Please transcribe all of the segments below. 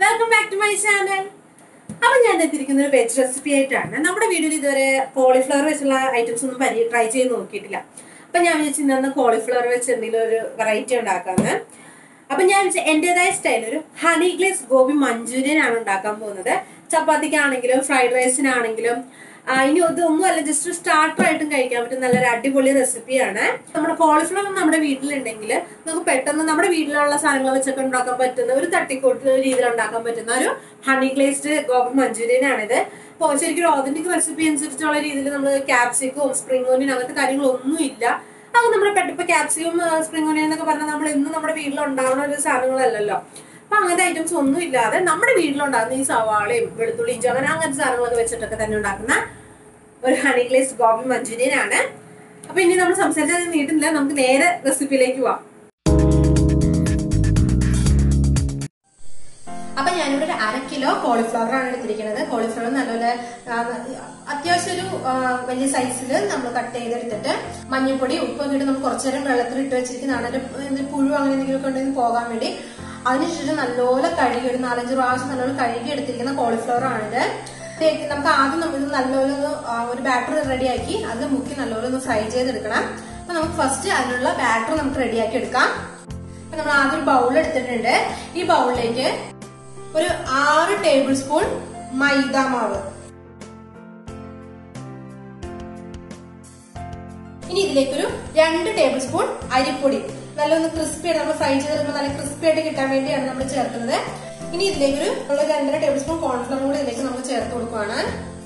welcome back to my channel അപ്പൊ ഞാൻ എത്തിയിരിക്കുന്ന ഒരു വെജ് റെസിപ്പി ആയിട്ടാണ് നമ്മുടെ വീഡിയോയിൽ ഇതുവരെ കോളിഫ്ലവർ വെച്ചുള്ള ഐറ്റംസ് ഒന്നും പരി ട്രൈ ചെയ്ത് നോക്കിയിട്ടില്ല അപ്പൊ ഞാൻ വിചാരിച്ചു ഇന്ന് കോളിഫ്ലവർ വെച്ച് എന്തെങ്കിലും ഒരു വെറൈറ്റി ഉണ്ടാക്കാന്ന് അപ്പൊ ഞാൻ വിചാരിച്ചു എന്റേതായ സ്റ്റൈൽ ഒരു ഹണി ഗ്ലേസ് ഗോബി മഞ്ചൂരിയൻ ആണ് ഉണ്ടാക്കാൻ പോകുന്നത് ചപ്പാത്തിക്കാണെങ്കിലും ഫ്രൈഡ് റൈസിനാണെങ്കിലും ആ, ഇനി ഇതൊന്നും അല്ല ജസ്റ്റ് സ്റ്റാർട്ടർ ആയിട്ടും കഴിക്കാൻ പറ്റും നല്ലൊരു അടിപൊളി റെസിപ്പിയാണ് നമ്മുടെ കോളിഫ്ലവർ നമ്മുടെ വീട്ടിലുണ്ടെങ്കിൽ നമുക്ക് പെട്ടെന്ന് നമ്മുടെ വീട്ടിലുള്ള സാധനങ്ങൾ വെച്ചൊക്കെ ഉണ്ടാക്കാൻ പറ്റുന്ന ഒരു തട്ടിക്കൂട്ട് രീതിയിൽ ഉണ്ടാക്കാൻ പറ്റുന്ന ഒരു ഹണി ഗ്ലേസ്ഡ് ഗോബി മഞ്ചൂരിയൻ ആണിത് അപ്പോൾ ശരിക്കും ഒരു ഓതന്റിക് റെസിപ്പി അനുസരിച്ചുള്ള രീതിയിൽ നമ്മൾ ക്യാപ്സിക്കും സ്പ്രിംഗ് ഓനിയൻ അങ്ങനത്തെ കാര്യങ്ങളൊന്നും ഇല്ല അത് നമ്മുടെ പെട്ട ഇപ്പൊ ക്യാപ്സിക്കും സ്പ്രിംഗ് ഓനിയൻ എന്നൊക്കെ പറഞ്ഞാൽ നമ്മൾ ഇന്ന് നമ്മുടെ വീട്ടിൽ ഉണ്ടാവുന്ന ഒരു സാധനങ്ങളല്ലല്ലോ അപ്പൊ അങ്ങനത്തെ ഐറ്റംസ് ഒന്നും ഇല്ലാതെ നമ്മുടെ വീട്ടിലുണ്ടാകുന്ന ഈ സവാളയും വെളുത്തുള്ളി ഇഞ്ചി അങ്ങനെ അങ്ങനത്തെ സാധനങ്ങളൊക്കെ വെച്ചിട്ടൊക്കെ തന്നെ ഉണ്ടാക്കുന്ന ഒരു ഹണി ഗ്ലേസ്ഡ് ഗോബി മഞ്ചൂരിയൻ ആണ് അപ്പൊ ഇനി നമ്മൾ സംസാരിച്ചത് നീട്ടില്ല നമുക്ക് നേരെ റെസിപ്പിയിലേക്ക് പോവാം അപ്പൊ ഞാനിവിടെ ഒരു അര കിലോ കോളിഫ്ലവർ ആണ് എടുത്തിരിക്കുന്നത് കോളിഫ്ലവർ നല്ലപോലെ ആ, അത്യാവശ്യം ഒരു ആ, വലിയ സൈസിൽ നമ്മൾ കട്ട് ചെയ്തെടുത്തിട്ട് മഞ്ഞൾപ്പൊടി ഉപ്പൊക്കെ ഇട്ട് നമ്മൾ കുറച്ചു നേരം വെള്ളത്തിൽ ഇട്ട് വെച്ചിരിക്കുന്നതാണ് അതിന്റെ എന്തെങ്കിലും പുഴു അങ്ങനെ എന്തെങ്കിലും ഒക്കെ ഉണ്ടെങ്കിൽ പോകാൻ വേണ്ടി അതിനുശേഷം നല്ലപോലെ കഴുകി ഒരു നാലഞ്ച് പ്രാവശ്യം നല്ലപോലെ കഴുകി എടുത്തിരിക്കുന്ന കോളിഫ്ലവർ ആണിത് ഇതിലേക്ക് നമുക്ക് ആദ്യം നമ്മൾ ഇത് നല്ലപോലെ ഒന്ന് ആ, ഒരു ബാറ്റർ റെഡിയാക്കി അത് മുക്കി നല്ലപോലെ ഒന്ന് ഫ്രൈ ചെയ്തെടുക്കണം അപ്പൊ നമുക്ക് ഫസ്റ്റ് അതിനുള്ള ബാറ്റർ നമുക്ക് റെഡിയാക്കി എടുക്കാം അപ്പൊ നമ്മൾ ആദ്യം ഒരു ബൗൾ എടുത്തിട്ടുണ്ട് ഈ ബൗളിലേക്ക് ഒരു ആറ് ടേബിൾ സ്പൂൺ മൈദ മാവ് ഇനി ഇതിലേക്കൊരു രണ്ട് ടേബിൾ സ്പൂൺ അരിപ്പൊടി നല്ലൊന്ന് ക്രിസ്പി ആയിട്ട് നമ്മൾ ഫ്രൈ ചെയ്തെടുക്കുമ്പോൾ നല്ല ക്രിസ്പി ആയിട്ട് കിട്ടാൻ വേണ്ടിയാണ് നമ്മൾ ചേർക്കുന്നത് ഇനി ഇതിലേക്കൊരു ഉള്ള രണ്ടര ടേബിൾ സ്പൂൺ കോൺഫ്ലവർ കൂടി ഇതിലേക്ക് നമ്മൾ ചേർത്ത് കൊടുക്കുവാണ്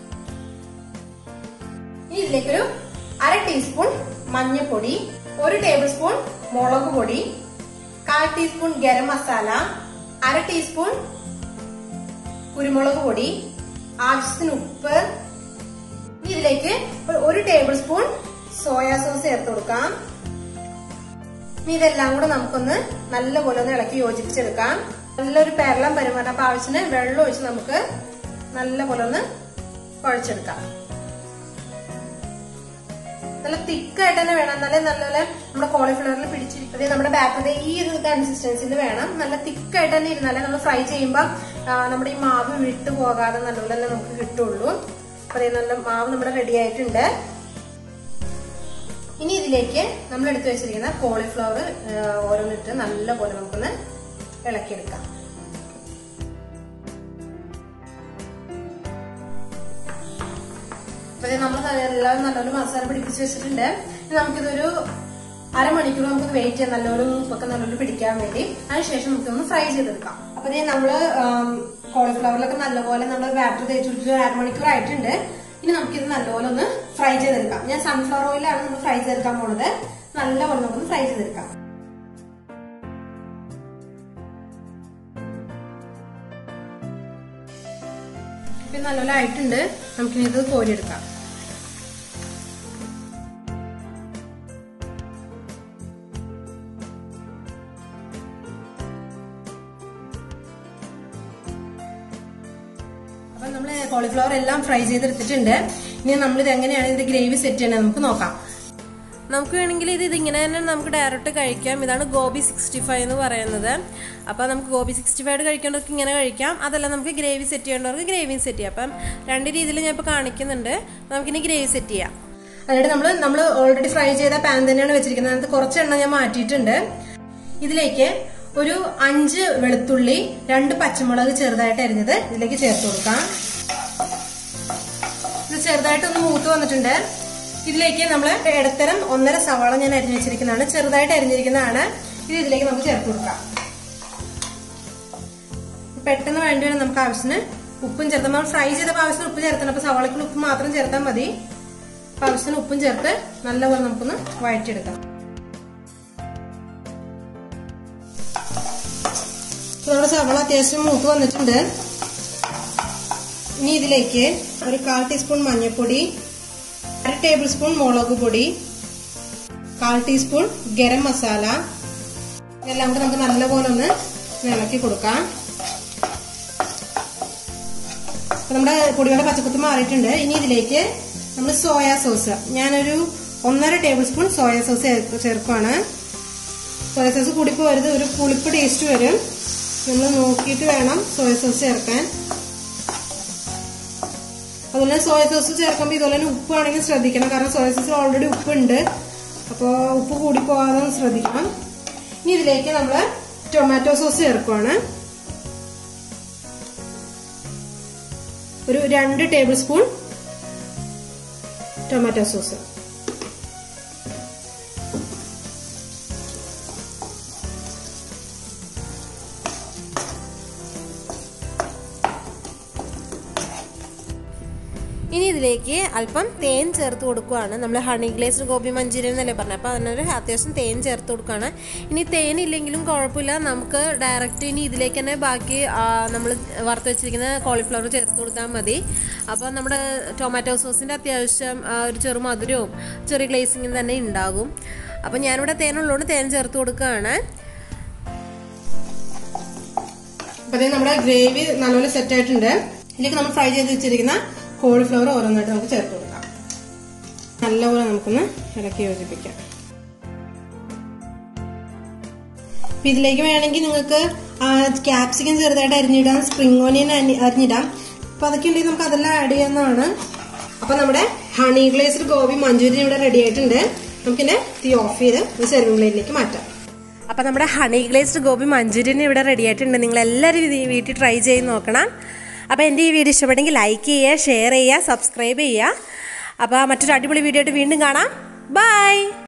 ഇനി ഇതിലേക്കൊരു അര ടീസ്പൂൺ മഞ്ഞൾപ്പൊടി ഒരു ടേബിൾ സ്പൂൺ മുളക് പൊടി കാൽ ടീസ്പൂൺ ഗരം മസാല അര ടീസ്പൂൺ കുരുമുളക് പൊടി ആവശ്യത്തിന് ഉപ്പ് ഇനി ഇതിലേക്ക് ഒരു- ഒരു ടേബിൾ സ്പൂൺ സോയാ സോസ് ചേർത്ത് കൊടുക്കാം ഇനി ഇതെല്ലാം കൂടെ നമുക്കൊന്ന് നല്ലപോലെ ഒന്ന് ഇളക്കി യോജിപ്പിച്ചെടുക്കാം നല്ലൊരു പെരളം പരുമാറ്റം അപ്പൊ ആവശ്യത്തിന് വെള്ളം ഒഴിച്ച് നമുക്ക് നല്ലപോലെ ഒന്ന് കുഴച്ചെടുക്കാം നല്ല തിക്കായിട്ട് തന്നെ വേണം എന്നാലേ നല്ലപോലെ നമ്മുടെ കോളിഫ്ലവറിൽ പിടിച്ചിരിക്കുന്നത് നമ്മുടെ ബാറ്ററിന്റെ ഈ ഒരു കൺസിസ്റ്റൻസിയിൽ വേണം നല്ല തിക്കായിട്ട് തന്നെ ഇരുന്നാലേ നമ്മൾ ഫ്രൈ ചെയ്യുമ്പോൾ നമ്മുടെ ഈ മാവ് വിട്ടു പോകാതെ നല്ലപോലെ തന്നെ നമുക്ക് കിട്ടുള്ളൂ അപ്പൊ അതേ നല്ല മാവ് നമ്മുടെ റെഡി ആയിട്ടുണ്ട് ഇനി ഇതിലേക്ക് നമ്മൾ എടുത്തു വെച്ചിരിക്കുന്ന കോളിഫ്ലവർ ഓരോന്നിട്ട് നല്ലപോലെ നമുക്കൊന്ന് ഇളക്കിയെടുക്കാം അപ്പൊ നമ്മൾ എല്ലാം നല്ലപോലെ മസാല പിടിപ്പിച്ച് വെച്ചിട്ടുണ്ട് ഇനി നമുക്കിതൊരു അരമണിക്കൂർ നമുക്ക് വെയിറ്റ് ചെയ്യാം നല്ലപോലെ ഉപ്പൊക്കെ നല്ലപോലെ പിടിക്കാൻ വേണ്ടി അതിനുശേഷം നമുക്കൊന്ന് ഫ്രൈ ചെയ്തെടുക്കാം അപ്പൊ ഇതേ നമ്മള് കോളിഫ്ലവറിലൊക്കെ നല്ലപോലെ നമ്മൾ ബാറ്റർ തേച്ച് വെച്ചിട്ട് ഒരു അരമണിക്കൂർ ആയിട്ടുണ്ട് ഇനി നമുക്കിത് നല്ലപോലെ ഒന്ന് ഫ്രൈ ചെയ്തെടുക്കാം ഞാൻ സൺഫ്ലവർ ഓയിലാണ് നമ്മൾ ഫ്രൈ ചെയ്തെടുക്കാൻ പോണത് നല്ലപോലെ നമുക്കൊന്ന് ഫ്രൈ ചെയ്തെടുക്കാം ഇപ്പൊ നല്ലപോലെ ആയിട്ടുണ്ട് നമുക്കിനി ഇത് കോരിയെടുക്കാം അപ്പൊ നമ്മൾ കോളിഫ്ലവർ എല്ലാം ഫ്രൈ ചെയ്തെടുത്തിട്ടുണ്ട് ഇനി നമ്മൾ ഇത് എങ്ങനെയാണ് ഇതിന്റെ ഗ്രേവി സെറ്റ് ചെയ്യണത് നമുക്ക് നോക്കാം നമുക്ക് വേണമെങ്കിൽ ഇത് ഇതിങ്ങനെ തന്നെ നമുക്ക് ഡയറക്റ്റ് കഴിക്കാം ഇതാണ് ഗോബി സിക്സ്റ്റി ഫൈവ് എന്ന് പറയുന്നത് അപ്പോൾ നമുക്ക് ഗോബി സിക്സ്റ്റി ഫൈവ് കഴിക്കേണ്ടവർക്ക് ഇങ്ങനെ കഴിക്കാം അതല്ല നമുക്ക് ഗ്രേവി സെറ്റ് ചെയ്യേണ്ടവർക്ക് ഗ്രേവി സെറ്റ് ചെയ്യാം അപ്പം രണ്ട് രീതിയിൽ ഞാൻ ഇപ്പോൾ കാണിക്കുന്നുണ്ട് നമുക്കിനി ഗ്രേവി സെറ്റ് ചെയ്യാം അതിനായിട്ട് നമ്മൾ നമ്മൾ ഓൾറെഡി ഫ്രൈ ചെയ്ത പാൻ തന്നെയാണ് വെച്ചിരിക്കുന്നത് അതിനകത്ത് കുറച്ച് എണ്ണ ഞാൻ മാറ്റിയിട്ടുണ്ട് ഇതിലേക്ക് ഒരു അഞ്ച് വെളുത്തുള്ളി രണ്ട് പച്ചമുളക് ചെറുതായിട്ട് അരിഞ്ഞത് ഇതിലേക്ക് ചേർത്ത് കൊടുക്കാം ഇത് ചെറുതായിട്ടൊന്ന് മൂത്ത് വന്നിട്ടുണ്ട് ഇതിലേക്ക് നമ്മൾ ഇടത്തരം ഒന്നര സവാള ഞാൻ അരിഞ്ഞു വെച്ചിരിക്കുന്നതാണ് ചെറുതായിട്ട് അരിഞ്ഞിരിക്കുന്നതാണ് ഇത് ഇതിലേക്ക് നമുക്ക് ചേർത്ത് കൊടുക്കാം പെട്ടെന്ന് വേണ്ടി വരും നമുക്ക് ആവശ്യത്തിന് ഉപ്പും ചേർത്ത് നമ്മൾ ഫ്രൈ ചെയ്തപ്പോൾ ആവശ്യത്തിന് ഉപ്പ് ചേർത്തണം അപ്പൊ സവാളയ്ക്കുള്ള ഉപ്പ് മാത്രം ചേർത്താൽ മതി അപ്പൊ ആവശ്യത്തിന് ഉപ്പും ചേർത്ത് നല്ലപോലെ നമുക്കൊന്ന് വഴറ്റിയെടുക്കാം ഇപ്പൊ നമ്മുടെ സവാള അത്യാവശ്യം മൂത്ത് വന്നിട്ടുണ്ട് ഇനി ഇതിലേക്ക് ഒരു കാൽ ടീസ്പൂൺ മഞ്ഞൾപ്പൊടി അര ടേബിൾ സ്പൂൺ മുളക് പൊടി കാൽ ടീസ്പൂൺ ഗരം മസാല ഇതെല്ലാം കൂടെ നമുക്ക് നല്ലപോലെ ഒന്ന് ഇളക്കി കൊടുക്കാം അപ്പൊ നമ്മുടെ പൊടികളുടെ പച്ചക്കുത്ത് മാറിയിട്ടുണ്ട് ഇനി ഇതിലേക്ക് നമ്മൾ സോയാ സോസ് ഞാനൊരു ഒന്നര ടേബിൾ സ്പൂൺ സോയാ സോസ് ചേർക്കുവാണ് സോയ സോസ് കൂടിപ്പോരുത് ഒരു പുളിപ്പ് ടേസ്റ്റ് വരും നമ്മൾ നോക്കിയിട്ട് വേണം സോയ സോസ് ചേർക്കാൻ അതുപോലെ സോയ സോസ് ചേർക്കുമ്പോൾ ഇതുപോലെ തന്നെ ഉപ്പ് ആണെങ്കിൽ ശ്രദ്ധിക്കണം കാരണം സോയ സോസിൽ ഓൾറെഡി ഉപ്പുണ്ട് അപ്പോൾ ഉപ്പ് കൂടി പോകാതെ ശ്രദ്ധിക്കണം ഇനി ഇതിലേക്ക് നമ്മൾ ടൊമാറ്റോ സോസ് ചേർക്കുവാണ് ഒരു രണ്ട് ടേബിൾ സ്പൂൺ ടൊമാറ്റോ സോസ് ഇനി ഇതിലേക്ക് അല്പം തേൻ ചേർത്ത് കൊടുക്കുകയാണ് നമ്മൾ ഹണി ഗ്ലേസ്ഡ് ഗോപി മഞ്ചൂരിയൻ എന്നല്ലേ പറഞ്ഞത് അപ്പോൾ അതിനൊരു അത്യാവശ്യം തേൻ ചേർത്ത് കൊടുക്കുകയാണ് ഇനി തേൻ ഇല്ലെങ്കിലും കുഴപ്പമില്ല നമുക്ക് ഡയറക്റ്റ് ഇനി ഇതിലേക്ക് തന്നെ ബാക്കി നമ്മൾ വറുത്ത് വെച്ചിരിക്കുന്ന കോളിഫ്ലവർ ചേർത്ത് കൊടുത്താൽ മതി അപ്പോൾ നമ്മുടെ ടൊമാറ്റോ സോസിൻ്റെ അത്യാവശ്യം ആ, ഒരു ചെറു മധുരവും ചെറിയ ഗ്ലേസിങ്ങും തന്നെ ഉണ്ടാകും അപ്പോൾ ഞാനിവിടെ തേനുള്ളതുകൊണ്ട് തേൻ ചേർത്ത് കൊടുക്കുകയാണ് അപ്പൊ ദേ നമ്മുടെ ഗ്രേവി നല്ലപോലെ സെറ്റ് ആയിട്ടുണ്ട് ഇതിലേക്ക് നമ്മൾ ഫ്രൈ ചെയ്ത് വെച്ചിരിക്കുന്ന കോളിഫ്ലവർ ഓരോന്നായിട്ട് നമുക്ക് ചേർത്ത് കൊടുക്കാം നല്ലപോലെ നമുക്കൊന്ന് ഇളക്കി യോജിപ്പിക്കാം അപ്പൊ ഇതിലേക്ക് വേണമെങ്കിൽ നിങ്ങൾക്ക് ക്യാപ്സിക്കം ചെറുതായിട്ട് അരിഞ്ഞിടാം സ്പ്രിംഗ് ഓനിയൻ അരിഞ്ഞിടാം അപ്പൊ അതൊക്കെ ഉണ്ടെങ്കിൽ നമുക്ക് അതെല്ലാം ആഡ് ചെയ്യാവുന്നതാണ് അപ്പൊ നമ്മുടെ ഹണി ഗ്ലേസ്ഡ് ഗോബി മഞ്ചൂരിയൻ ഇവിടെ റെഡി ആയിട്ടുണ്ട് നമുക്കിന്റെ തീ ഓഫ് ചെയ്ത് ഒരു സെർവിംഗ് പ്ലേറ്റിലേക്ക് മാറ്റാം അപ്പോൾ നമ്മുടെ ഹണി ഗ്ലേസ്ഡ് ഗോബി മഞ്ചൂരിയൻ ഇവിടെ റെഡി ആയിട്ടുണ്ട് നിങ്ങൾ എല്ലാവരും ഇത് ഈ വീട്ടിൽ ട്രൈ ചെയ്ത് നോക്കണം അപ്പോൾ എൻ്റെ ഈ വീഡിയോ ഇഷ്ടപ്പെട്ടെങ്കിൽ ലൈക്ക് ചെയ്യുക ഷെയർ ചെയ്യുക സബ്സ്ക്രൈബ് ചെയ്യുക അപ്പോൾ മറ്റൊരു അടിപൊളി വീഡിയോ ആയിട്ട് വീണ്ടും കാണാം ബൈ